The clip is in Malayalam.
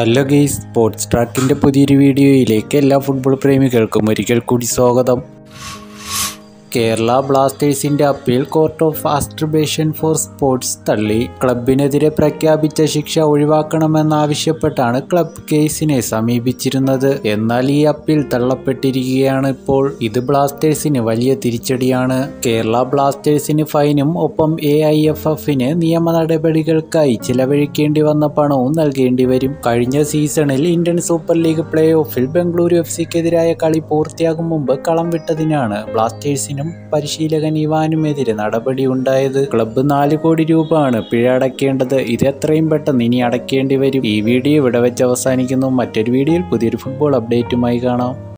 ഹലോ ഗെയ്സ് സ്പോർട്സ് ട്രാക്കിൻ്റെ പുതിയൊരു വീഡിയോയിലേക്ക് എല്ലാ ഫുട്ബോൾ പ്രേമികൾക്കും ഒരിക്കൽ കൂടി സ്വാഗതം കേരള ബ്ലാസ്റ്റേഴ്സിന്റെ appeal court of arbitration for sports തള്ളി ക്ലബിനെതിരെ പ്രഖ്യാപിച്ച ശിക്ഷ ഒഴിവാക്കണമെന്നാവശ്യപ്പെട്ടാണ് ക്ലബ് കേസിനെ സമീപിച്ചിരുന്നത് എന്നാൽ ഈ അപ്പീൽ തള്ളപ്പെട്ടിരിക്കുകയാണ് ഇപ്പോൾ ഇത് ബ്ലാസ്റ്റേഴ്സിന് വലിയ തിരിച്ചടിയാണ് കേരള ബ്ലാസ്റ്റേഴ്സിന് ഫൈനും ഒപ്പം എ ഐ എഫ് എഫിന് നിയമ നടപടികൾക്കായി ചിലവഴിക്കേണ്ടി വന്ന പണവും നൽകേണ്ടി വരും കഴിഞ്ഞ സീസണിൽ ഇന്ത്യൻ സൂപ്പർ ലീഗ് പ്ലേ ഓഫിൽ ബംഗളൂരു എഫ് സിക്കെതിരായ കളി പൂർത്തിയാകും മുമ്പ് കളം വിട്ടതിനാണ് ബ്ലാസ്റ്റേഴ്സിനും പരിശീലകൻ ഇവാനുമെതിരെ നടപടിയുണ്ടായത് ക്ലബ്ബ് നാല് കോടി രൂപയാണ് പിഴ അടയ്ക്കേണ്ടത് ഇത് എത്രയും പെട്ടെന്ന് ഇനി അടയ്ക്കേണ്ടി വരും ഈ വീഡിയോ ഇവിടെ വെച്ച് അവസാനിക്കുന്നു മറ്റൊരു വീഡിയോയിൽ പുതിയൊരു ഫുട്ബോൾ അപ്ഡേറ്റുമായി കാണാം